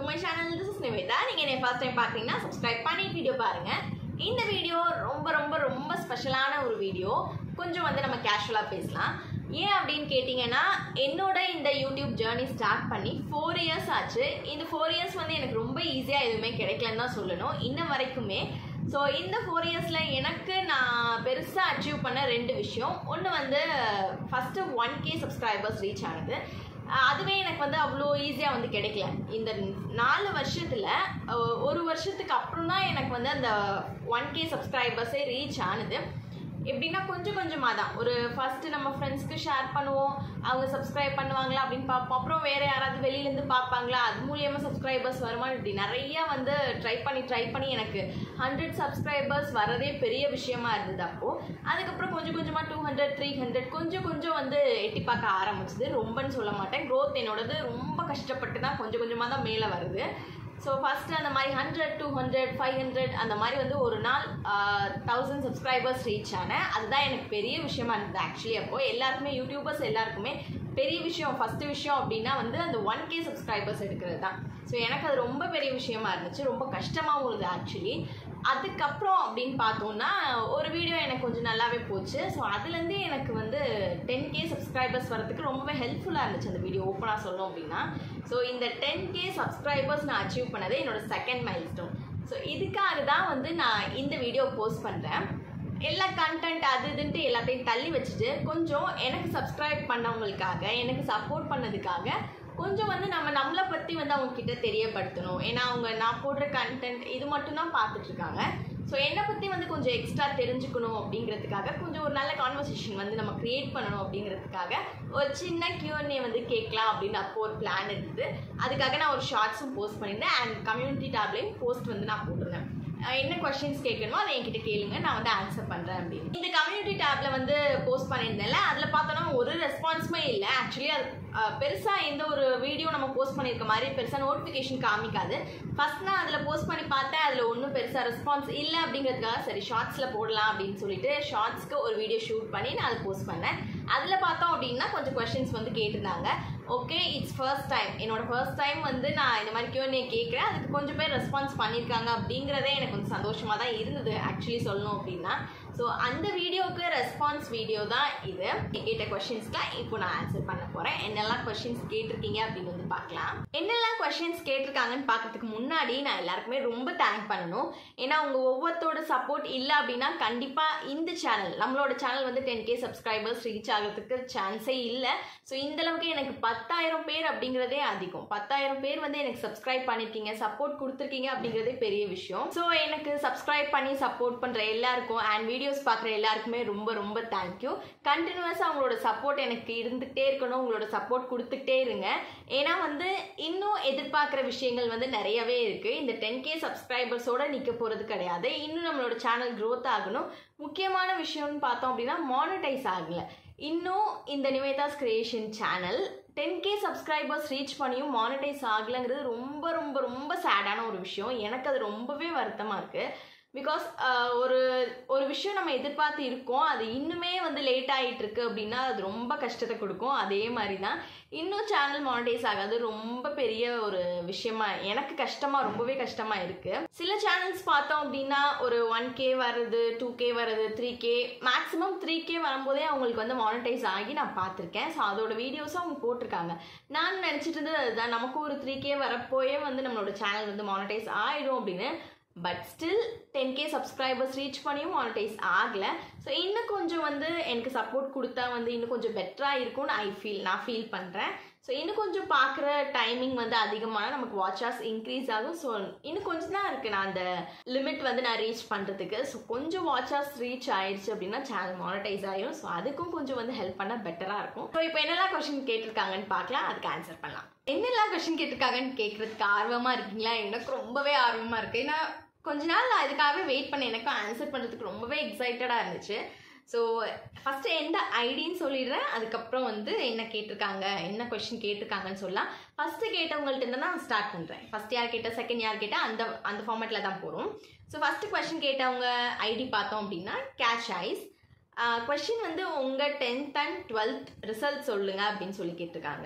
my channel this is Nivetha நீங்கள் என்னை first time பார்க்குறீங்கன்னா சப்ஸ்கிரைப் பண்ணி வீடியோ பாருங்கள் இந்த வீடியோ ரொம்ப ரொம்ப ரொம்ப ஸ்பெஷலான ஒரு வீடியோ கொஞ்சம் வந்து நம்ம கேஷுவலாக பேசலாம் ஏன் அப்படின்னு கேட்டிங்கன்னா என்னோட இந்த யூடியூப் ஜேர்னி ஸ்டார்ட் பண்ணி ஃபோர் இயர்ஸ் ஆச்சு இந்த ஃபோர் இயர்ஸ் வந்து எனக்கு ரொம்ப ஈஸியாக எதுவுமே கிடைக்கலன்னு தான் சொல்லணும் இன்ன வரைக்குமே ஸோ இந்த ஃபோர் இயர்ஸில் எனக்கு நான் பெருசாக அச்சீவ் பண்ண ரெண்டு விஷயம் ஒன்று வந்து first one K subscribers reach ஆனது அஹ் அதுவே எனக்கு வந்து அவ்வளோ ஈஸியாக வந்து கிடைக்கல இந்த நாலு வருஷத்தில் ஒரு வருஷத்துக்கு அப்புறம் தான் எனக்கு வந்து அந்த ஒன் கே சப்ஸ்கிரைபர்ஸே ரீச் ஆனது எப்படின்னா கொஞ்சம் கொஞ்சமாக தான் ஒரு ஃபஸ்ட்டு நம்ம ஃப்ரெண்ட்ஸ்க்கு ஷேர் பண்ணுவோம் அவங்க சப்ஸ்கிரைப் பண்ணுவாங்களா அப்படின்னு பார்ப்போம் அப்புறம் வேறு யாராவது வெளியிலேருந்து பார்ப்பாங்களா அது மூலியமாக சப்ஸ்கிரைபர்ஸ் வருமா இப்படி நிறையா வந்து ட்ரை பண்ணி ட்ரை பண்ணி எனக்கு ஹண்ட்ரட் சப்ஸ்கிரைபர்ஸ் வரதே பெரிய விஷயமா இருந்தது அப்போது அதுக்கப்புறம் கொஞ்சம் கொஞ்சமாக டூ ஹண்ட்ரட் த்ரீ ஹண்ட்ரட் கொஞ்சம் கொஞ்சம் வந்து எட்டி பார்க்க ஆரம்பிச்சது ரொம்பன்னு சொல்ல மாட்டேன் க்ரோத் என்னோடது ரொம்ப கஷ்டப்பட்டு தான் கொஞ்சம் கொஞ்சமாக தான் மேலே வருது ஸோ ஃபஸ்ட்டு அந்த மாதிரி hundred two hundred five hundred அந்த மாதிரி வந்து ஒரு நாள் தௌசண்ட் சப்ஸ்கிரைபர்ஸ் ரீச் ஆனேன் அதுதான் எனக்கு பெரிய விஷயமா இருந்தது ஆக்சுவலி அப்போது எல்லாருக்குமே யூடியூபர்ஸ் எல்லாருக்குமே பெரிய விஷயம் ஃபஸ்ட்டு விஷயம் அப்படின்னா வந்து அந்த ஒன் கே சப்ஸ்கிரைபர்ஸ் எடுக்கிறது தான் ஸோ எனக்கு அது ரொம்ப பெரிய விஷயமா இருந்துச்சு ரொம்ப கஷ்டமாகவும் இருந்தது ஆக்சுவலி அதுக்கப்புறம் அப்படின்னு பார்த்தோம்னா ஒரு வீடியோ எனக்கு கொஞ்சம் நல்லாவே போச்சு ஸோ அதுலேருந்து எனக்கு வந்து டென் கே சப்ஸ்கிரைபர்ஸ் வரதுக்கு ரொம்பவே ஹெல்ப்ஃபுல்லாக இருந்துச்சு அந்த வீடியோ ஓப்பனாக சொல்லணும் அப்படின்னா ஸோ இந்த டென் கே சப்ஸ்கிரைபர்ஸ் நான் அச்சீவ் பண்ணது என்னோட செகண்ட் மைல் ஸ்டோன் ஸோ இதுக்காக தான் வந்து நான் இந்த வீடியோ போஸ்ட் பண்ணுறேன் எல்லா கண்டென்ட் அது இதுன்ட்டு எல்லாத்தையும் தள்ளி வச்சுட்டு கொஞ்சம் எனக்கு சப்ஸ்கிரைப் பண்ணவங்களுக்காக எனக்கு சப்போர்ட் பண்ணதுக்காக கொஞ்சம் வந்து நம்ம நம்மளை பற்றி வந்து அவங்க கிட்ட தெரியப்படுத்தணும் ஏன்னா அவங்க நான் போடுற கண்டென்ட் இது மட்டும்தான் பார்த்துட்ருக்காங்க ஸோ என்னை பற்றி வந்து கொஞ்சம் எக்ஸ்ட்ரா தெரிஞ்சுக்கணும் அப்படிங்கிறதுக்காக கொஞ்சம் ஒரு நல்ல கான்வர்சேஷன் வந்து நம்ம க்ரியேட் பண்ணணும் அப்படிங்கிறதுக்காக ஒரு சின்ன கியூஎன்ஏ வந்து கேட்கலாம் அப்படின்னு அப்போ ஒரு பிளான் இருந்தது அதுக்காக நான் ஒரு ஷார்ட்ஸும் போஸ்ட் பண்ணியிருந்தேன் அண்ட் கம்யூனிட்டி டேப்லேயும் போஸ்ட் வந்து நான் போட்டிருந்தேன் அஹ் என்ன கொஸ்டின்ஸ் கேட்கணுமோ அதை என்கிட்ட கேளுங்க நான் வந்து ஆன்சர் பண்ணுறேன் அப்படின்னு இந்த கம்யூனிட்டி டேப்ல வந்து போஸ்ட் பண்ணியிருந்தேன்ல அதில் பார்த்தோன்னா ஒரு ரெஸ்பான்ஸுமே இல்லை ஆக்சுவலி அது பெருசாக எந்த ஒரு வீடியோ நம்ம போஸ்ட் பண்ணியிருக்க மாதிரி பெருசாக நோட்டிஃபிகேஷன் காமிக்காது ஃபர்ஸ்ட் நான் அதில் போஸ்ட் பண்ணி பார்த்தேன் அதில் ஒன்றும் பெருசாக ரெஸ்பான்ஸ் இல்லை அப்படிங்கிறதுக்காக சரி ஷார்ட்ஸில் போடலாம் அப்படின்னு சொல்லிட்டு ஷார்ட்ஸ்க்கு ஒரு வீடியோ ஷூட் பண்ணி நான் அதை போஸ்ட் பண்ணேன் அதில் பார்த்தோம் அப்படின்னா கொஞ்சம் கொஸ்டின்ஸ் வந்து கேட்டிருந்தாங்க ஓகே இட்ஸ் ஃபர்ஸ்ட் டைம் என்னோட ஃபர்ஸ்ட் டைம் வந்து நான் இந்த மாதிரி கியூஎன்ஏ கேட்குறேன் அதுக்கு கொஞ்சம் பேர் ரெஸ்பான்ஸ் பண்ணியிருக்காங்க அப்படிங்கிறதே எனக்கு கொஞ்சம் சந்தோஷமாக தான் இருந்தது ஆக்சுவலி சொல்லணும் அப்படின்னா ஸோ அந்த வீடியோவுக்கு ரெஸ்பான்ஸ் வீடியோ தான் இது கேட்ட கொஷின்ஸ்க்கு இப்போ நான் ஆன்சர் பண்ண போகிறேன் என்னெல்லாம் கொஷின்ஸ் கேட்டிருக்கீங்க அப்படின்னு வந்து பார்க்கலாம் என்னெல்லாம் கொஷின்ஸ் கேட்டிருக்காங்கன்னு பார்க்கறதுக்கு முன்னாடி நான் எல்லாருக்குமே ரொம்ப தேங்க் பண்ணணும் ஏன்னா உங்கள் ஒவ்வொருத்தோட சப்போர்ட் இல்லை அப்படின்னா கண்டிப்பாக இந்த சேனல் நம்மளோட சேனல் வந்து டென் கே சப்ஸ்கிரைபர்ஸ் ரீச் ஆகிறதுக்கு சான்ஸே இல்லை ஸோ இந்த அளவுக்கு எனக்கு பத்தாயிரம் பேர் அப்படிங்கிறதே அதிகம் பத்தாயிரம் பேர் வந்து எனக்கு சப்ஸ்கிரைப் பண்ணியிருக்கீங்க சப்போர்ட் கொடுத்துருக்கீங்க அப்படிங்கிறதே பெரிய விஷயம் ஸோ எனக்கு சப்ஸ்கிரைப் பண்ணி சப்போர்ட் பண்ணுற எல்லாருக்கும் அண்ட் வீடியோஸ் பார்க்குற எல்லாருக்குமே ரொம்ப ரொம்ப தேங்க்யூ கண்டினியூஸாக அவங்களோட சப்போர்ட் எனக்கு இருந்துகிட்டே இருக்கணும் உங்களோட சப்போர்ட் கொடுத்துக்கிட்டே இருங்க ஏன்னா வந்து இன்னும் எதிர்பார்க்குற விஷயங்கள் வந்து நிறையவே இருக்குது இந்த டென் கே சப்ஸ்கிரைபர்ஸோட நிற்க போகிறது கிடையாது இன்னும் நம்மளோட சேனல் க்ரோத் ஆகணும் முக்கியமான விஷயம்னு பார்த்தோம் அப்படின்னா மானிட்டைஸ் ஆகலை இன்னும் இந்த Nivetha's creation channel ten K subscribers reach பண்ணியும் மானிட்டைஸ் ஆகலைங்கிறது ரொம்ப ரொம்ப ரொம்ப சேடான ஒரு விஷயம் எனக்கு அது ரொம்பவே வருத்தமாக இருக்குது பிகாஸ் ஒரு ஒரு விஷயம் நம்ம எதிர்பார்த்து இருக்கோம் அது இன்னுமே வந்து லேட் ஆகிட்டு இருக்கு அப்படின்னா அது ரொம்ப கஷ்டத்தை கொடுக்கும் அதே மாதிரி தான் இன்னும் சேனல் மானிட்டைஸ் ஆகாது ரொம்ப பெரிய ஒரு விஷயமா எனக்கு கஷ்டமாக ரொம்பவே கஷ்டமாக இருக்குது சில சேனல்ஸ் பார்த்தோம் அப்படின்னா ஒரு ஒன் கே வருது டூ கே வருது three K maximum three K வரும்போதே அவங்களுக்கு வந்து மானிட்டைஸ் ஆகி நான் பார்த்துருக்கேன் ஸோ அதோட வீடியோஸும் அவங்க போட்டிருக்காங்க நான் நினச்சிட்டு இருந்தது அதுதான் நமக்கு ஒரு த்ரீ கே வரப்போயே வந்து நம்மளோட சேனல் வந்து மானிட்டைஸ் ஆகிடும் அப்படின்னு but still ten K subscribers reach பண்ணியும் மானிட்டைஸ் ஆகலை ஸோ இன்னும் கொஞ்சம் வந்து எனக்கு சப்போர்ட் கொடுத்தா வந்து இன்னும் கொஞ்சம் பெட்டராக இருக்கும்னு ஐ ஃபீல் நான் ஃபீல் பண்ணுறேன் ஸோ இன்னும் கொஞ்சம் பார்க்குற டைமிங் வந்து அதிகமான நமக்கு வாட்சர்ஸ் இன்க்ரீஸ் ஆகும் ஸோ இன்னும் கொஞ்சம் தான் இருக்குது நான் அந்த லிமிட் வந்து நான் ரீச் பண்ணுறதுக்கு ஸோ கொஞ்சம் வாட்சர்ஸ் ரீச் ஆயிடுச்சு அப்படின்னா சேனல் மானிட்டைஸ் ஆகிடும் ஸோ அதுக்கும் கொஞ்சம் வந்து ஹெல்ப் பண்ணால் பெட்டராக இருக்கும் ஸோ இப்போ என்னெல்லாம் கொஷின் கேட்டிருக்காங்கன்னு பார்க்கலாம் அதுக்கு ஆன்சர் பண்ணலாம் என்னெல்லாம் கொஷின் கேட்டிருக்காங்கன்னு கேட்குறதுக்கு ஆர்வமாக இருக்கீங்களா எனக்கு ரொம்பவே ஆர்வமாக இருக்குது ஏன்னா கொஞ்ச நாள் நான் இதுக்காகவே வெயிட் பண்ணேன் எனக்கும் ஆன்சர் பண்ணுறதுக்கு ரொம்பவே எக்ஸைட்டடாக இருந்துச்சு ஸோ ஃபஸ்ட்டு எந்த ஐடின்னு சொல்லிடுறேன் அதுக்கப்புறம் வந்து என்ன கேட்டிருக்காங்க என்ன கொஷின் கேட்டிருக்காங்கன்னு சொல்லலாம் ஃபஸ்ட்டு கேட்டவங்கள்ட்ட இருந்து நான் ஸ்டார்ட் பண்ணுறேன் ஃபஸ்ட் யார் கேட்டால் செகண்ட் யார் கேட்டால் அந்த அந்த ஃபார்மேட்டில் தான் போகிறோம் ஸோ ஃபஸ்ட்டு கொஷின் கேட்டவங்க ஐடி பார்த்தோம் அப்படின்னா கேஷ் ஐஸ் கொஷின் வந்து உங்கள் டென்த் அண்ட் டுவெல்த் ரிசல்ட் சொல்லுங்கள் அப்படின்னு சொல்லி கேட்டிருக்காங்க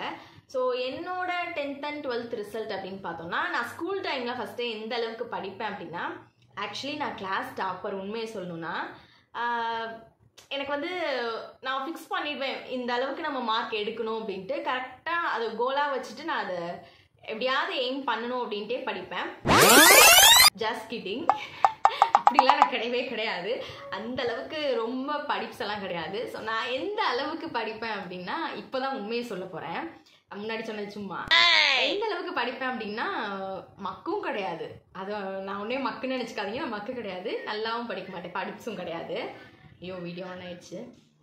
ஸோ என்னோட டென்த் அண்ட் டுவெல்த் ரிசல்ட் அப்படின்னு பார்த்தோம்னா நான் ஸ்கூல் டைமில் ஃபஸ்ட்டு எந்த அளவுக்கு படிப்பேன் அப்படின்னா ஆக்சுவலி நான் கிளாஸ் டாப்பர் உண்மையை சொல்லணும்னா ஆஹ், எனக்கு வந்து நான் ஃபிக்ஸ் பண்ணிடுவேன் இந்த அளவுக்கு நம்ம மார்க் எடுக்கணும் அப்படின்ட்டு கரெக்டாக அதை கோலாக வச்சுட்டு நான் அதை எப்படியாவது எய்ம் பண்ணணும் அப்படின்ட்டே படிப்பேன் ஜஸ்ட் கிட்டிங் அப்படிலாம் நான் கிடையவே கிடையாது அந்த அளவுக்கு ரொம்ப படிப்ஸ் எல்லாம் கிடையாது ஸோ நான் எந்த அளவுக்கு படிப்பேன் அப்படின்னா இப்போதான் உண்மையை சொல்ல போகிறேன் முன்னாடி சொன்னது சும்மா எந்த அளவுக்கு படிப்பேன் அப்படின்னா மக்கும் கிடையாது அது நான் உடனே மக்குன்னு நினச்சிக்காதீங்க நான் மக்கு கிடையாது நல்லாவும் படிக்க மாட்டேன் படிப்ஸும் கிடையாது ஐயோ வீடியோ ஆன் ஆயிடுச்சு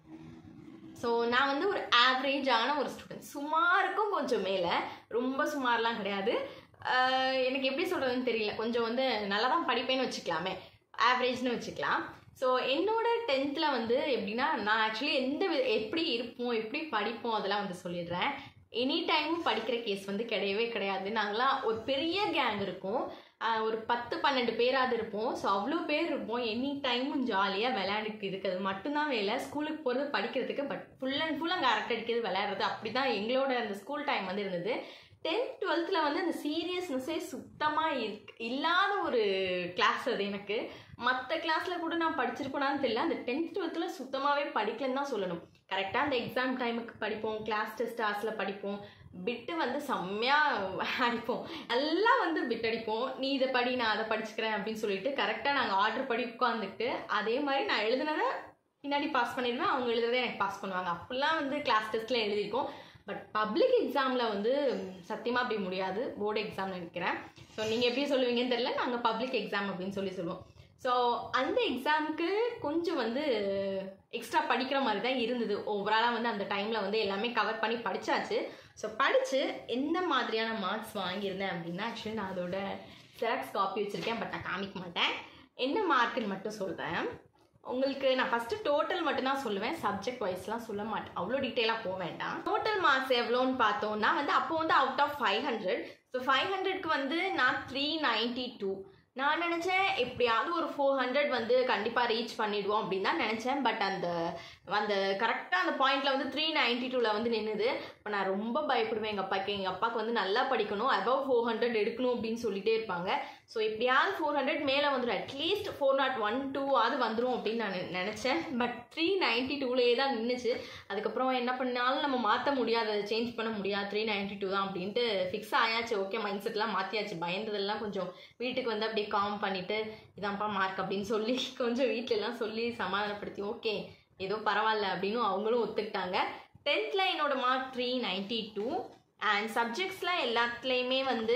ஸோ நான் வந்து ஒரு ஆவரேஜான ஒரு ஸ்டூடெண்ட் சுமாருக்கும் கொஞ்சம் மேலே ரொம்ப சுமார்லாம் கிடையாது ஆஹ் எனக்கு எப்படி சொல்கிறதுன்னு தெரியல கொஞ்சம் வந்து நல்லா தான் படிப்பேன்னு வச்சுக்கலாமே ஆவரேஜ்னு வச்சுக்கலாம் ஸோ என்னோட டென்த்தில் வந்து எப்படின்னா நான் ஆக்சுவலி எந்த வி- எப்படி இருப்போம் எப்படி படிப்போம் அதெல்லாம் வந்து சொல்லிடுறேன் எனி டைமும் படிக்கிற கேஸ் வந்து கிடையவே கிடையாது நாங்களாம் ஒரு பெரிய கேங் இருக்கும் ஆஹ் ஒரு பத்து பன்னெண்டு பேராவது இருப்போம் ஸோ அவ்வளோ பேர் இருப்போம் எனி டைமும் ஜாலியாக விளையாண்டுட்டு இருக்கிறது மட்டும்தான் வேலை ஸ்கூலுக்கு போகிறது படிக்கிறதுக்கு பட் ஃபுல் அண்ட் ஃபுல் அங்கே அரட்டை அடிக்கிறது விளையாடுறது அப்படி தான் எங்களோட அந்த ஸ்கூல் டைம் வந்து இருந்தது டென்த் டுவெல்த்தில் வந்து அந்த சீரியஸ்னஸே சுத்தமாக இருக்கு இல்லாத ஒரு கிளாஸ் அது எனக்கு மற்ற கிளாஸில் கூட நான் படிச்சிருப்பேனான்னு தெரியல அந்த டென்த் டுவெல்த்தில் சுத்தமாகவே படிக்கலன்னு தான் சொல்லணும் கரெக்டாக அந்த எக்ஸாம் டைமுக்கு படிப்போம் கிளாஸ் டெஸ்ட் ஹார்ஸில் படிப்போம் பிட்டு வந்து செம்மையாக அடிப்போம் எல்லாம் வந்து பிட் அடிப்போம் நீ இதை படி நான் அதை படிச்சுக்கிறேன் அப்படின்னு சொல்லிட்டு கரெக்டாக நாங்கள் ஆர்டர் படி உட்காந்துக்கிட்டு அதே மாதிரி நான் எழுதுனதை பின்னாடி பாஸ் பண்ணிடுவேன் அவங்க எழுதுறதே எனக்கு பாஸ் பண்ணுவாங்க அப்படிலாம் வந்து கிளாஸ் டெஸ்ட்டில் எழுதியிருக்கோம் பட் பப்ளிக் எக்ஸாமில் வந்து சத்தியமாக அப்படி முடியாது போர்டு எக்ஸாம்னு நினைக்கிறேன் ஸோ நீங்கள் எப்படி சொல்லுவீங்கன்னு தெரியல நாங்கள் பப்ளிக் எக்ஸாம் அப்படின்னு சொல்லி சொல்லுவோம் ஸோ அந்த எக்ஸாமுக்கு கொஞ்சம் வந்து எக்ஸ்ட்ரா படிக்கிற மாதிரி தான் இருந்தது ஓவராலாக வந்து அந்த டைமில் வந்து எல்லாமே கவர் பண்ணி படித்தாச்சு ஸோ படித்து எந்த மாதிரியான மார்க்ஸ் வாங்கியிருந்தேன் அப்படின்னா ஆக்சுவலி நான் அதோட ஜெராக்ஸ் காப்பி வச்சுருக்கேன் பட் நான் காமிக்க மாட்டேன் என்ன மார்க்குன்னு மட்டும் சொல்கிறேன் உங்களுக்கு நான் ஃபஸ்ட்டு டோட்டல் மட்டும்தான் சொல்லுவேன் சப்ஜெக்ட் வைஸ்லாம் சொல்ல மாட்டேன் அவ்வளோ டீட்டெயிலாக போக வேண்டாம் டோட்டல் மார்க்ஸ் எவ்வளோன்னு பார்த்தோம்னா வந்து அப்போ வந்து out of five hundred so five ஹண்ட்ரட்க்கு வந்து நான் த்ரீ நைன்ட்டி டூ நான் நினச்சேன் எப்படியாவது ஒரு ஃபோர் ஹண்ட்ரட் வந்து கண்டிப்பாக ரீச் பண்ணிடுவோம் அப்படின்னு தான் நினச்சேன் பட் அந்த அந்த கரெக்டாக அந்த பாயிண்டில் வந்து த்ரீ நைன்ட்டி டூவில் வந்து நின்றுது இப்போ நான் ரொம்ப பயப்படுவேன் எங்கள் அப்பாக்கு எங்கள் அப்பாவுக்கு வந்து நல்லா படிக்கணும் அபவ் ஃபோர் ஹண்ட்ரட் எடுக்கணும் அப்படின்னு சொல்லிட்டே இருப்பாங்க ஸோ எப்படியாவது ஃபோர் ஹண்ட்ரட் மேலே வந்துடும் at least four not one two ஆது வந்துடும் அப்படின்னு நான் நெ- நினச்சேன் பட் த்ரீ நைன்ட்டி டூலேயே தான் நின்றுச்சு அதுக்கப்புறம் என்ன பண்ணாலும் நம்ம மாற்ற முடியாது அதை சேஞ்ச் பண்ண முடியாது த்ரீ நைன்ட்டி டூ தான் அப்படின்ட்டு ஃபிக்ஸ் ஆயாச்சு ஓகே மைண்ட் செட்லாம் மாற்றியாச்சு பயந்ததெல்லாம் கொஞ்சம் வீட்டுக்கு வந்து அப்படியே காம் பண்ணிவிட்டு இதான்ப்பா மார்க் அப்படின்னு சொல்லி கொஞ்சம் வீட்ல எல்லாம் சொல்லி சமாதானப்படுத்தி ஓகே ஏதோ பரவாயில்ல அப்படின்னு அவங்களும் ஒத்துக்கிட்டாங்க டென்த்தில் என்னோட mark three ninety two and சப்ஜெக்ட்ஸில் எல்லாத்துலேயுமே வந்து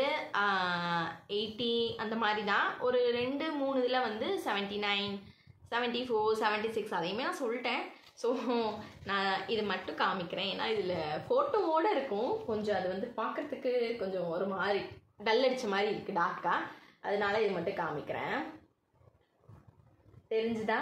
எயிட்டி அந்த மாதிரி தான் ஒரு ரெண்டு மூணு இதில் வந்து seventy nine seventy four seventy six அதையுமே நான் சொல்லிட்டேன் ஸோ நான் இது மட்டும் காமிக்கிறேன் ஏன்னா இதில் ஃபோட்டோவோடு இருக்கும் கொஞ்சம் அது வந்து பார்க்குறதுக்கு கொஞ்சம் ஒரு மாதிரி டல் அடிச்ச மாதிரி இருக்குது டார்க்காக அதனால இது மட்டும் காமிக்கிறேன் தெரிஞ்சுதா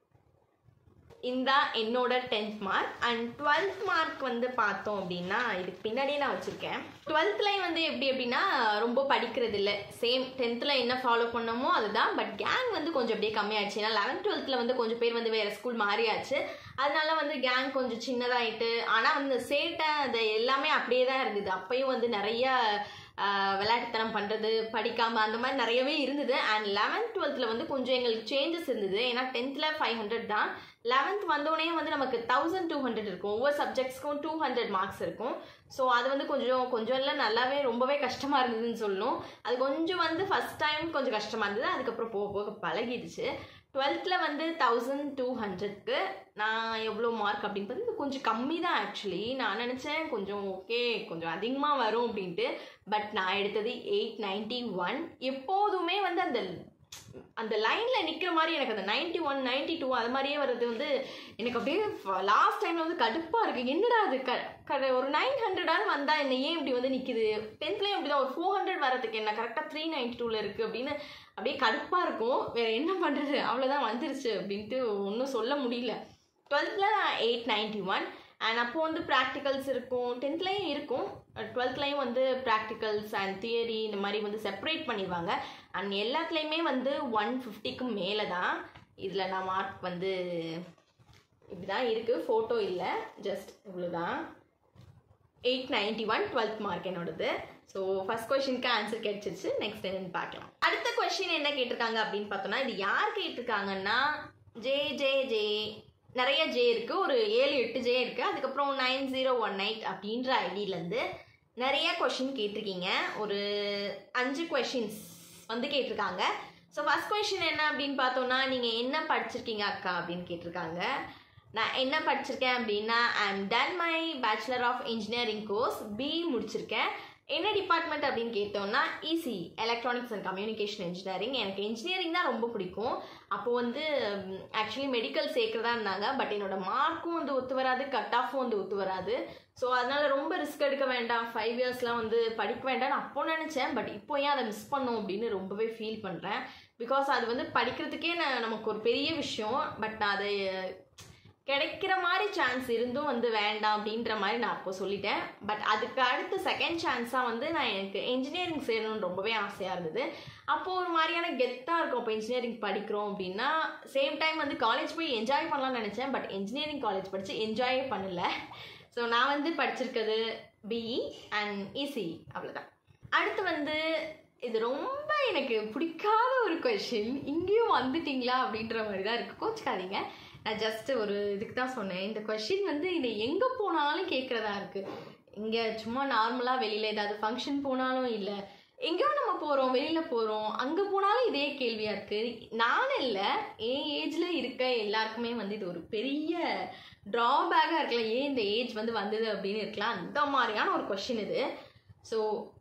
இந்த என்னோட tenth mark and twelfth mark வந்து பார்த்தோம் அப்படின்னா இதுக்கு பின்னாடியே நான் வச்சுருக்கேன் டுவெல்த்லேயும் வந்து எப்படி அப்படின்னா ரொம்ப படிக்கிறது இல்லை சேம் டென்த்தில் என்ன ஃபாலோ பண்ணமோ அதுதான் பட் கேங் வந்து கொஞ்சம் அப்படியே கம்மியாச்சு ஏன்னா லெவன்த் டுவெல்த்தில் வந்து கொஞ்சம் பேர் வந்து வேறு ஸ்கூல் மாறியாச்சு அதனால வந்து கேங் கொஞ்சம் சின்னதாயிட்டு ஆனால் வந்து சேட்டை அது எல்லாமே அப்படியே தான் இருந்தது அப்பயும் வந்து நிறைய ஆஹ், விளையாட்டுத்தனம் பண்ணுறது படிக்காமல் அந்த மாதிரி நிறையவே இருந்தது அண்ட் லெவன்த் டுவெல்த்தில் வந்து கொஞ்சம் எங்களுக்கு சேஞ்சஸ் இருந்தது ஏன்னா டென்த்தில் ஃபைவ் ஹண்ட்ரட் தான் லெவன்த் வந்தோடனே வந்து நமக்கு தௌசண்ட் டூ ஹண்ட்ரட் இருக்கும் ஒவ்வொரு சப்ஜெக்ட்ஸ்க்கும் டூ ஹண்ட்ரட் மார்க்ஸ் இருக்கும் ஸோ அது வந்து கொஞ்சம் கொஞ்சம் இல்லை நல்லாவே ரொம்பவே கஷ்டமாக இருந்ததுன்னு சொல்லணும் அது கொஞ்சம் வந்து ஃபஸ்ட் டைம் கொஞ்சம் கஷ்டமாக இருந்தது அதுக்கப்புறம் போக போக பழகிடுச்சு டுவெல்த்தில் வந்து தௌசண்ட் டூ ஹண்ட்ரட்க்கு நான் எவ்வளோ மார்க் அப்படின்னு பார்த்து இது கொஞ்சம் கம்மி தான் ஆக்சுவலி நான் நினச்சேன் கொஞ்சம் ஓகே கொஞ்சம் அதிகமாக வரும் அப்படின்ட்டு பட் நான் எடுத்தது எயிட் நைன்ட்டி ஒன் எப்போதுமே வந்து அந்த அந்த லைனில் நிற்கிற மாதிரி எனக்கு அந்த நைன்ட்டி ஒன் நைன்ட்டி டூ அது மாதிரியே வர்றது வந்து எனக்கு அப்படியே லாஸ்ட் டைமில் வந்து கடுப்பாக இருக்குது என்னடா அது க க ஒரு நைன் ஹண்ட்ரடாவது வந்தால் என்ன ஏன் இப்படி வந்து நிற்கிது டென்த்லேயும் அப்படி தான் ஒரு ஃபோர் ஹண்ட்ரட் வரதுக்கு என்ன கரெக்டாக த்ரீ நைன்ட்டி டூவில் இருக்குது அப்படின்னு அப்படியே கடுப்பாக இருக்கும் வேறு என்ன பண்ணுறது அவ்வளோதான் வந்துருச்சு அப்படின்ட்டு ஒன்றும் சொல்ல முடியல டுவெல்த்தில் நான் எயிட் நைன்ட்டி ஒன் அண்ட் அப்போ வந்து ப்ராக்டிகல்ஸ் இருக்கும் டென்த்லேயும் இருக்கும் டுவெல்த்லேயும் வந்து ப்ராக்டிகல்ஸ் அண்ட் தியரி இந்த மாதிரி வந்து செப்பரேட் பண்ணிடுவாங்க அண்ட் எல்லாத்துலேயுமே வந்து ஒன் ஃபிஃப்டிக்கு மேலே தான் இதில் நான் மார்க் வந்து இப்படி தான் இருக்குது ஃபோட்டோ இல்லை ஜஸ்ட் இவ்வளோதான் eight ninety one twelfth mark என்னோடது ஸோ ஃபர்ஸ்ட் கொஷினுக்கு ஆன்சர் கிடைச்சிருச்சு நெக்ஸ்ட் என்னன்னு பார்க்கலாம் அடுத்த கொஷின் என்ன கேட்டிருக்காங்க அப்படின்னு பார்த்தோம்னா இது யார் கேட்டிருக்காங்கன்னா ஜே ஜே ஜே நிறைய ஜே இருக்குது ஒரு ஏழு எட்டு ஜே இருக்குது அதுக்கப்புறம் நைன் ஜீரோ ஒன் எயிட் அப்படின்ற ஐடியிலேருந்து நிறைய கொஷின் கேட்டிருக்கீங்க ஒரு அஞ்சு கொஷின்ஸ் வந்து கேட்டிருக்காங்க ஸோ ஃபஸ்ட் கொஷின் என்ன அப்படின்னு பார்த்தோன்னா நீங்கள் என்ன படிச்சிருக்கீங்க அக்கா அப்படின்னு கேட்டிருக்காங்க நான் என்ன படிச்சிருக்கேன் அப்படின்னா I am done my bachelor of engineering course BE முடிச்சிருக்கேன் என்ன டிபார்ட்மெண்ட் அப்படின்னு கேட்டோம்னா EC electronics and communication engineering எனக்கு இன்ஜினியரிங் தான் ரொம்ப பிடிக்கும் அப்போது வந்து ஆக்சுவலி மெடிக்கல் சேர்க்குறதா இருந்தாங்க பட் என்னோட மார்க்கும் வந்து ஒத்து வராது கட் ஆஃபும் வந்து ஒத்து வராது ஸோ அதனால் ரொம்ப ரிஸ்க் எடுக்க வேண்டாம் ஃபைவ் இயர்ஸ்லாம் வந்து படிக்க வேண்டாம்னு அப்போ நினச்சேன் பட் இப்போ ஏன் அதை மிஸ் பண்ணோம் அப்படின்னு ரொம்பவே ஃபீல் பண்ணுறேன் பிகாஸ் அது வந்து படிக்கிறதுக்கே நான் நமக்கு ஒரு பெரிய விஷயம் பட் நான் அதை கிடைக்கிற மாதிரி சான்ஸ் இருந்தும் வந்து வேண்டாம் அப்படின்ற மாதிரி நான் அப்போ சொல்லிட்டேன் பட் அதுக்கு அடுத்த செகண்ட் சான்ஸாக வந்து நான் எனக்கு இன்ஜினியரிங் சேரணும்னு ரொம்பவே ஆசையாக இருந்தது அப்போது ஒரு மாதிரியான கெத்தாக இருக்கும் இப்போ இன்ஜினியரிங் படிக்கிறோம் அப்படின்னா சேம் டைம் வந்து காலேஜ் போய் என்ஜாய் பண்ணலாம்னு நினச்சேன் பட் இன்ஜினியரிங் காலேஜ் படித்து என்ஜாயே பண்ணல ஸோ நான் வந்து படிச்சிருக்கிறது பிஇ அண்ட் இசி அவ்வளோதான் அடுத்து வந்து இது ரொம்ப எனக்கு பிடிக்காத ஒரு கொஷின் இங்கேயும் வந்துட்டீங்களா அப்படின்ற மாதிரி தான் இருக்குது கோச்சுக்காதீங்க நான் ஜஸ்ட் ஒரு இதுக்கு தான் சொன்னேன் இந்த கொஷின் வந்து இதை எங்கே போனாலும் கேட்குறதா இருக்குது இங்கே சும்மா நார்மலாக வெளியில் ஏதாவது ஃபங்க்ஷன் போனாலும் இல்லை எங்கேயோ நம்ம போகிறோம் வெளியில் போகிறோம் அங்கே போனாலும் இதே கேள்வியாக இருக்குது நானும் இல்லை என் ஏஜில் இருக்க எல்லாருக்குமே வந்து இது ஒரு பெரிய ட்ராபேக்காக இருக்கலாம் ஏன் இந்த ஏஜ் வந்து வந்தது அப்படின்னு இருக்கலாம் அந்த மாதிரியான ஒரு கொஷின் இது ஸோ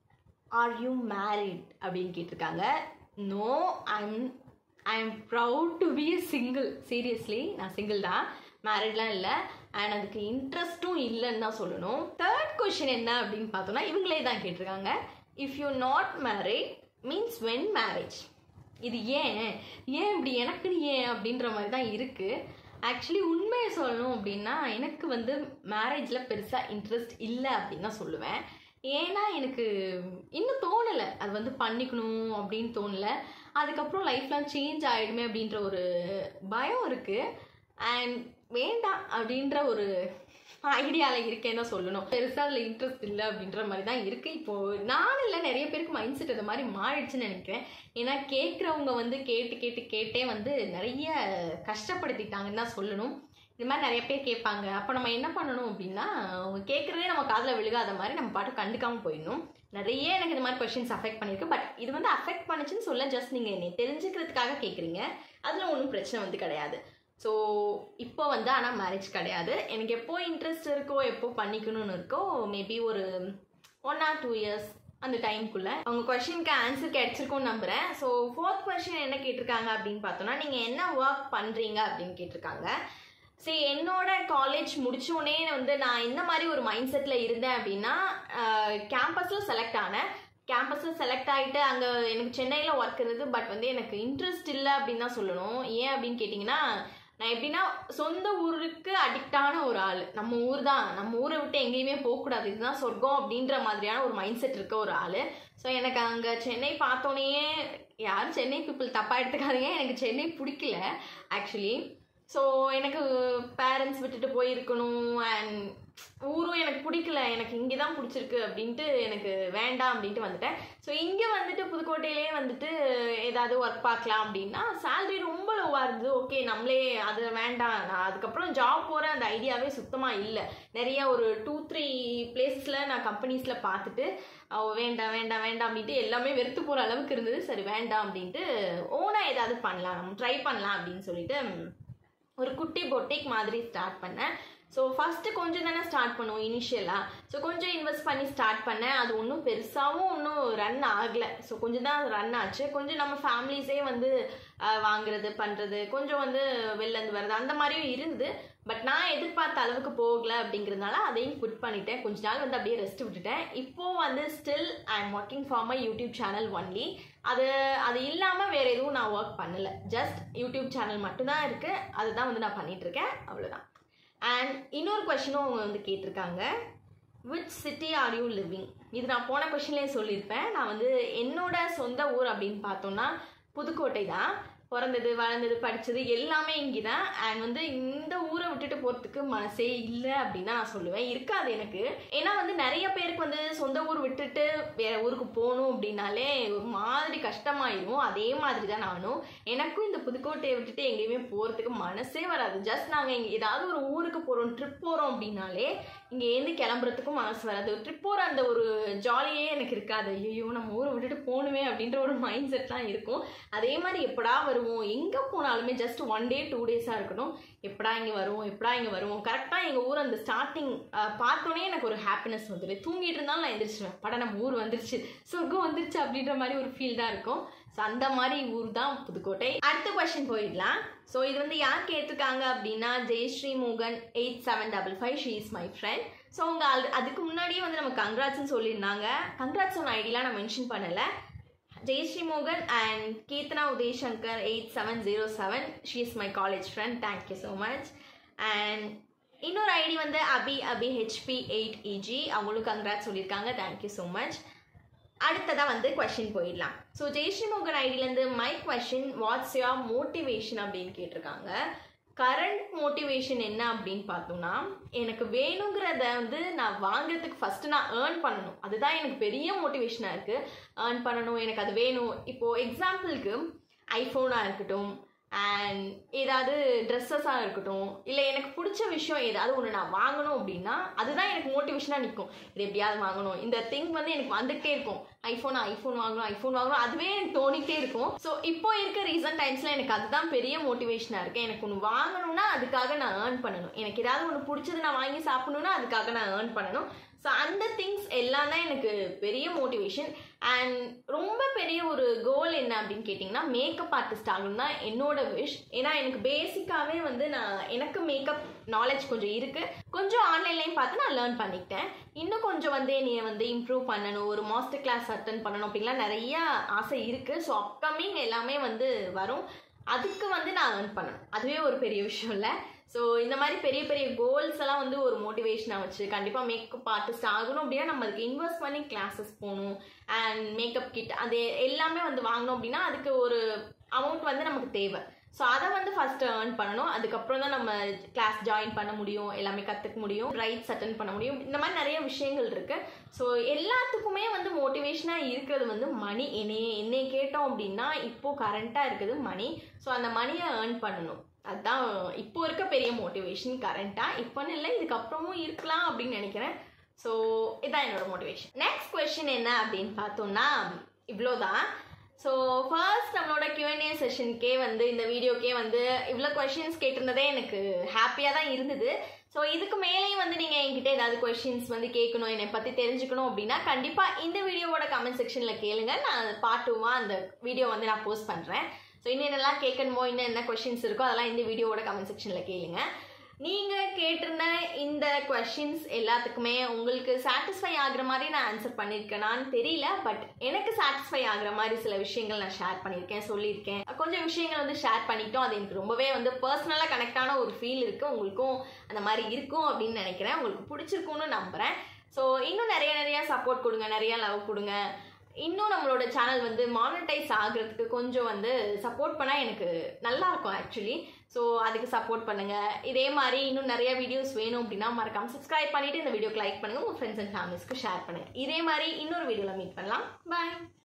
ஆர் யூ மேரிட் அப்படின்னு கேட்டிருக்காங்க no I'm I am proud to be a single seriously நான் சிங்கிள் தான் மேரிட்லாம் இல்லை அண்ட் அதுக்கு இன்ட்ரெஸ்ட்டும் இல்லைன்னு தான் சொல்லணும் தேர்ட் கொஷின் என்ன அப்படின்னு பார்த்தோன்னா இவங்களே தான் கேட்டிருக்காங்க if you not married means when marriage இது ஏன் ஏன் இப்படி எனக்குன்னு ஏன் அப்படின்ற மாதிரி தான் இருக்குது ஆக்சுவலி உண்மையை சொல்லணும் அப்படின்னா எனக்கு வந்து மேரேஜில் பெருசாக இன்ட்ரெஸ்ட் இல்லை அப்படின்னு தான் சொல்லுவேன் ஏன்னா எனக்கு இன்னும் தோணலை அது வந்து பண்ணிக்கணும் அப்படின்னு தோணலை அதுக்கப்புறம் லைஃப்லாம் சேஞ்ச் ஆகிடுமே அப்படின்ற ஒரு பயம் இருக்குது அண்ட் வேண்டாம் அப்படின்ற ஒரு ஐடியாவில் இருக்கேன்னு தான் சொல்லணும் பெருசாக அதில் இன்ட்ரெஸ்ட் இல்லை அப்படின்ற மாதிரி தான் இருக்குது இப்போது நான் இல்லை நிறைய பேருக்கு மைண்ட் செட் அது மாதிரி மாறிடுச்சுன்னு நினைக்கிறேன் ஏன்னா கேட்குறவங்க வந்து கேட்டு கேட்டு கேட்டே வந்து நிறைய கஷ்டப்படுத்திட்டாங்கன்னு தான் சொல்லணும் இது மாதிரி நிறைய பேர் கேட்பாங்க அப்போ நம்ம என்ன பண்ணணும் அப்படின்னா அவங்க கேட்குறதே நம்ம காதில் விழுகாத மாதிரி நம்ம பாட்டு கண்டுக்காமல் போயிடணும் நிறைய எனக்கு இந்த மாதிரி கொஷின்ஸ் அஃபெக்ட் பண்ணியிருக்கு பட் இது வந்து அஃபெக்ட் பண்ணுச்சுன்னு சொல்ல ஜஸ்ட் நீங்கள் என்னை தெரிஞ்சுக்கிறதுக்காக கேட்குறீங்க அதில் ஒன்றும் பிரச்சனை வந்து கிடையாது ஸோ இப்போ வந்து ஆனால் மேரேஜ் கிடையாது எனக்கு எப்போ இன்ட்ரெஸ்ட் இருக்கோ எப்போ பண்ணிக்கணும்னு இருக்கோ மேபி ஒரு ஒன் ஆர் டூ இயர்ஸ் அந்த டைம்குள்ளே அவங்க கொஷினுக்கு ஆன்சர் கிடைச்சிருக்கும்னு நம்புகிறேன் ஸோ ஃபோர்த் கொஷின் என்ன கேட்டிருக்காங்க அப்படின்னு பார்த்தோன்னா நீங்கள் என்ன ஒர்க் பண்ணுறீங்க அப்படின்னு கேட்டிருக்காங்க சரி என்னோட காலேஜ் முடிச்சோடனே வந்து நான் இந்த மாதிரி ஒரு மைண்ட் செட்டில் இருந்தேன் அப்படின்னா கேம்பஸில் செலக்ட் ஆனேன் கேம்பஸில் செலக்ட் ஆகிட்டு அங்கே எனக்கு சென்னையில் ஒர்க் இருந்தது பட் வந்து எனக்கு இன்ட்ரெஸ்ட் இல்லை அப்படின்னு தான் சொல்லணும் ஏன் அப்படின்னு கேட்டிங்கன்னா நான் எப்படின்னா சொந்த ஊருக்கு அடிக்டான ஒரு ஆள் நம்ம ஊர் தான் நம்ம ஊரை விட்டு எங்கேயுமே போகக்கூடாது இதுதான் சொர்க்கம் அப்படின்ற மாதிரியான ஒரு மைண்ட் செட் இருக்க ஒரு ஆள் ஸோ எனக்கு அங்கே சென்னை பார்த்தோன்னே யாரும் சென்னை பீப்புள் தப்பாக எடுத்துக்காதீங்க எனக்கு சென்னை பிடிக்கல ஆக்சுவலி ஸோ எனக்கு பேரண்ட்ஸ் விட்டுட்டு போயிருக்கணும் அண்ட் ஊரும் எனக்கு பிடிக்கல எனக்கு இங்கே தான் பிடிச்சிருக்கு அப்படின்ட்டு எனக்கு வேண்டாம் அப்படின்ட்டு வந்துட்டேன் ஸோ இங்கே வந்துட்டு புதுக்கோட்டையிலே வந்துட்டு ஏதாவது ஒர்க் பார்க்கலாம் அப்படின்னா சேலரி ரொம்ப லோவாக இருந்தது ஓகே நம்மளே அது வேண்டாம் நான் அதுக்கப்புறம் ஜாப் போகிற அந்த ஐடியாவே சுத்தமாக இல்லை நிறைய ஒரு டூ த்ரீ பிளேஸில் நான் கம்பெனிஸில் பார்த்துட்டு வேண்டாம் வேண்டாம் வேண்டாம் அப்படின்ட்டு எல்லாமே வெறுத்து போகிற அளவுக்கு இருந்தது சரி வேண்டாம் அப்படின்ட்டு ஓனாக ஏதாவது பண்ணலாம் நம்ம ட்ரை பண்ணலாம் அப்படின்னு சொல்லிட்டு ஒரு குட்டி பொட்டிக் மாதிரி ஸ்டார்ட் பண்ணேன் ஸோ ஃபஸ்ட்டு கொஞ்சம் தானே ஸ்டார்ட் பண்ணுவோம் இனிஷியலாக ஸோ கொஞ்சம் இன்வெஸ்ட் பண்ணி ஸ்டார்ட் பண்ணேன் அது ஒன்றும் பெருசாகவும் ஒன்றும் ரன் ஆகலை ஸோ கொஞ்சம் தான் ரன் ஆச்சு கொஞ்சம் நம்ம ஃபேமிலிஸே வந்து வாங்குறது பண்ணுறது கொஞ்சம் வந்து வெளிலேருந்து வர்றது அந்த மாதிரியும் இருந்தது பட் நான் எதிர்பார்த்த அளவுக்கு போகலை அப்படிங்கிறதுனால அதையும் குட் பண்ணிட்டேன் கொஞ்ச நாள் வந்து அப்படியே ரெஸ்ட் விட்டுட்டேன் இப்போது வந்து still I am working for my YouTube channel only அது அது இல்லாமல் வேறு எதுவும் நான் ஒர்க் பண்ணலை ஜஸ்ட் யூடியூப் சேனல் மட்டும்தான் இருக்குது அதுதான் வந்து நான் பண்ணிகிட்ருக்கேன் அவ்வளோதான் அண்ட் இன்னொரு கொஷினும் அவங்க வந்து கேட்டிருக்காங்க which city are you living இது நான் போன கொஷின்லேயே சொல்லியிருப்பேன் நான் வந்து என்னோட சொந்த ஊர் அப்படின்னு பார்த்தோன்னா புதுக்கோட்டை தான் பிறந்தது வளர்ந்தது படித்தது எல்லாமே இங்கே தான் அண்ட் வந்து இந்த ஊரை விட்டுட்டு போகிறதுக்கு மனசே இல்லை அப்படின்னு தான் நான் சொல்லுவேன் இருக்காது எனக்கு ஏன்னா வந்து நிறைய பேருக்கு வந்து சொந்த ஊர் விட்டுட்டு வேற ஊருக்கு போகணும் அப்படின்னாலே ஒரு மாதிரி கஷ்டமாயிடும் அதே மாதிரி தான் நானும் எனக்கும் இந்த புதுக்கோட்டையை விட்டுட்டு எங்கேயுமே போகிறதுக்கு மனசே வராது ஜஸ்ட் நாங்கள் இங்கே ஏதாவது ஒரு ஊருக்கு போகிறோம் ட்ரிப் போகிறோம் அப்படின்னாலே இங்கே ஏந்து கிளம்புறதுக்கும் மனசு வராது ட்ரிப் போகிற அந்த ஒரு ஜாலியே எனக்கு இருக்காது ஐயோ நம்ம ஊரை விட்டுட்டு போகணுமே அப்படின்ற ஒரு மைண்ட் செட்லாம் இருக்கும் அதே மாதிரி எப்படா வருவோம் எங்கே போனாலுமே ஜஸ்ட் ஒன் டே டூ டேஸாக இருக்கணும் எப்படா இங்கே வருவோம் எப்படா இங்கே வருவோம் கரெக்டாக எங்கள் ஊர் அந்த ஸ்டார்டிங் பார்த்தோன்னே எனக்கு ஒரு ஹாப்பினஸ் வந்துடும் தூங்கிட்டு இருந்தாலும் நான் எந்திரிச்சிருவேன் படம் நம்ம ஊர் வந்துருச்சு சொர்க்கம் வந்துருச்சு அப்படின்ற மாதிரி ஒரு ஃபீல் தான் இருக்கும் ஸோ அந்த மாதிரி ஊர் தான் புதுக்கோட்டை அடுத்த கொஸ்டின் போயிடலாம் ஸோ இது வந்து யார் கேட்டிருக்காங்க அப்படின்னா ஜெயஸ்ரீ மோகன் eight seven double five she is my friend so அவங்க ஆல் அதுக்கு முன்னாடியே வந்து நம்ம கங்க்ராட்ஸ்னு சொல்லியிருந்தாங்க கங்க்ராட்ஸ் ஒன் ஐடிலாம் நான் மென்ஷன் பண்ணலை ஜெயஸ்ரீ மோகன் and Keerthana Udayashankar eight seven zero seven she is my college friend thank you so much and இன்னொரு ஐடி வந்து அபி அபி ஹெச்பி எயிட் இஜி அவங்களும் கங்க்ராட்ஸ் சொல்லியிருக்காங்க தேங்க்யூ ஸோ மச் அடுத்ததாக வந்து கொஷின் போயிடலாம் ஸோ ஜெயஸ்ரீ மோகன் ஐடியிலேருந்து my question what's your motivation அப்படின்னு கேட்டிருக்காங்க கரண்ட் மோட்டிவேஷன் என்ன அப்படின்னு பார்த்தோம்னா எனக்கு வேணுங்கிறத வந்து நான் வாங்குறதுக்கு ஃபஸ்ட்டு நான் ஏர்ன் பண்ணணும் அதுதான் எனக்கு பெரிய மோட்டிவேஷனாக இருக்குது ஏர்ன் பண்ணணும் எனக்கு அது வேணும் இப்போது எக்ஸாம்பிளுக்கு ஐஃபோனாக இருக்கட்டும் அண்ட் ஏதாவது ட்ரெஸ்ஸஸாக இருக்கட்டும் இல்லை எனக்கு பிடிச்ச விஷயம் ஏதாவது ஒன்று நான் வாங்கணும் அப்படின்னா அதுதான் எனக்கு மோட்டிவேஷனாக நிற்கும் இது எப்படியாவது வாங்கணும் இந்த திங் வந்து எனக்கு வந்துகிட்டே இருக்கும் ஐஃபோன் ஐஃபோன் வாங்கணும் ஐஃபோன் வாங்கணும் அதுவே எனக்கு தோணிட்டே இருக்கும் ஸோ இப்போ இருக்க ரீசன்ட் டைம்ஸில் எனக்கு அதுதான் பெரிய மோட்டிவேஷனாக இருக்குது எனக்கு ஒன்று வாங்கணும்னா அதுக்காக நான் ஏர்ன் பண்ணணும் எனக்கு ஏதாவது ஒன்று பிடிச்சது நான் வாங்கி சாப்பிடணும்னா அதுக்காக நான் ஏர்ன் பண்ணணும் ஸோ அந்த திங்ஸ் எல்லாம் தான் எனக்கு பெரிய மோட்டிவேஷன் அண்ட் ரொம்ப பெரிய ஒரு கோல் என்ன அப்படின்னு கேட்டிங்கன்னா மேக்கப் ஆர்டிஸ்ட் ஆகணும் தான் என்னோட விஷ் ஏன்னா எனக்கு பேசிக்காகவே வந்து நான் எனக்கு மேக்கப் நாலேஜ் கொஞ்சம் இருக்குது கொஞ்சம் ஆன்லைன்லையும் பார்த்து நான் லேர்ன் பண்ணிக்கிட்டேன் இன்னும் கொஞ்சம் வந்து என்னைய வந்து இம்ப்ரூவ் பண்ணணும் ஒரு மாஸ்டர் கிளாஸ் அட்டன் பண்ணணும் அப்படின்லாம் நிறைய ஆசை இருக்குது ஸோ அப்கமிங் எல்லாமே வந்து வரும் அதுக்கு வந்து நான் ஏர்ன் பண்ணணும் அதுவே ஒரு பெரிய விஷயம் இல்லை ஸோ இந்த மாதிரி பெரிய பெரிய கோல்ஸ் எல்லாம் வந்து ஒரு மோட்டிவேஷனாக வச்சு கண்டிப்பாக மேக்கப் ஆர்டிஸ்ட் ஆகணும் அப்படின்னா நம்ம அதுக்கு இன்வெஸ்ட் பண்ணி கிளாஸஸ் போகணும் அண்ட் மேக்கப் கிட் அது எல்லாமே வந்து வாங்கணும் அப்படின்னா அதுக்கு ஒரு அமௌண்ட் வந்து நமக்கு தேவை ஸோ அதை வந்து ஃபஸ்ட்டு ஏர்ன் பண்ணணும் அதுக்கப்புறம் தான் நம்ம கிளாஸ் ஜாயின் பண்ண முடியும் எல்லாமே கற்றுக்க முடியும் ரைட்ஸ் அட்டன் பண்ண முடியும் இந்த மாதிரி நிறைய விஷயங்கள் இருக்குது ஸோ எல்லாத்துக்குமே வந்து மோட்டிவேஷனாக இருக்கிறது வந்து மணி என்னைய என்னை கேட்டோம் அப்படின்னா இப்போது கரண்ட்டாக இருக்குது மணி ஸோ அந்த மணியை ஏர்ன் பண்ணணும் அதுதான் இப்போ இருக்க பெரிய மோட்டிவேஷன் கரண்ட்டாக இப்போன்னு இல்லை இதுக்கப்புறமும் இருக்கலாம் அப்படின்னு நினைக்கிறேன் ஸோ இதான் என்னோட மோட்டிவேஷன் நெக்ஸ்ட் கொஷின் என்ன அப்படின்னு பார்த்தோம்னா இவ்வளோதான் ஸோ ஃபர்ஸ்ட் நம்மளோட கியூஎன்ஏ செஷனுக்கே வந்து இந்த வீடியோக்கே வந்து இவ்வளோ கொஷின்ஸ் கேட்டிருந்ததே எனக்கு ஹாப்பியாக தான் இருந்தது ஸோ இதுக்கு மேலேயும் வந்து நீங்கள் என்கிட்ட ஏதாவது கொஷின்ஸ் வந்து கேட்கணும் என்னை பற்றி தெரிஞ்சுக்கணும் அப்படின்னா கண்டிப்பாக இந்த வீடியோவோட கமெண்ட் செக்ஷனில் கேளுங்க நான் பார்ட் டூவாக அந்த வீடியோ வந்து நான் போஸ்ட் பண்ணுறேன் ஸோ இன்னும் என்னெல்லாம் கேட்கணுமோ இன்னும் என்ன கொஷின்ஸ் இருக்கோ அதெல்லாம் இந்த வீடியோவோட கமெண்ட் செக்ஷனில் கேளுங்க நீங்கள் கேட்டிருந்த இந்த கொஷின்ஸ் எல்லாத்துக்குமே உங்களுக்கு சாட்டிஸ்ஃபை ஆகுற மாதிரி நான் ஆன்சர் பண்ணியிருக்கேனான்னு தெரியல பட் எனக்கு சாட்டிஸ்ஃபை ஆகுற மாதிரி சில விஷயங்கள் நான் ஷேர் பண்ணியிருக்கேன் சொல்லியிருக்கேன் கொஞ்சம் விஷயங்கள் வந்து ஷேர் பண்ணிட்டோம் அது எனக்கு ரொம்பவே வந்து பர்சனலாக கனெக்டான ஒரு ஃபீல் இருக்குது உங்களுக்கும் அந்த மாதிரி இருக்கும் அப்படின்னு நினைக்கிறேன் உங்களுக்கு பிடிச்சிருக்கும்னு நம்புகிறேன் ஸோ இன்னும் நிறைய நிறைய சப்போர்ட் கொடுங்க நிறைய லவ் கொடுங்க இன்னும் நம்மளோட சேனல் வந்து மானிட்டைஸ் ஆகிறதுக்கு கொஞ்சம் வந்து சப்போர்ட் பண்ணால் எனக்கு நல்லா இருக்கும் ஆக்சுவலி ஸோ அதுக்கு சப்போர்ட் பண்ணுங்கள் இதே மாதிரி இன்னும் நிறைய வீடியோஸ் வேணும் அப்படின்னா மறக்காம சப்ஸ்கிரைப் பண்ணிவிட்டு இந்த வீடியோக்கு லைக் பண்ணுங்கள் உங்கள் ஃப்ரெண்ட்ஸ் அண்ட் ஃபேமிலிஸ்க்கு ஷேர் பண்ணுங்கள் இதே மாதிரி இன்னொரு வீடியோவில் மீட் பண்ணலாம் பாய்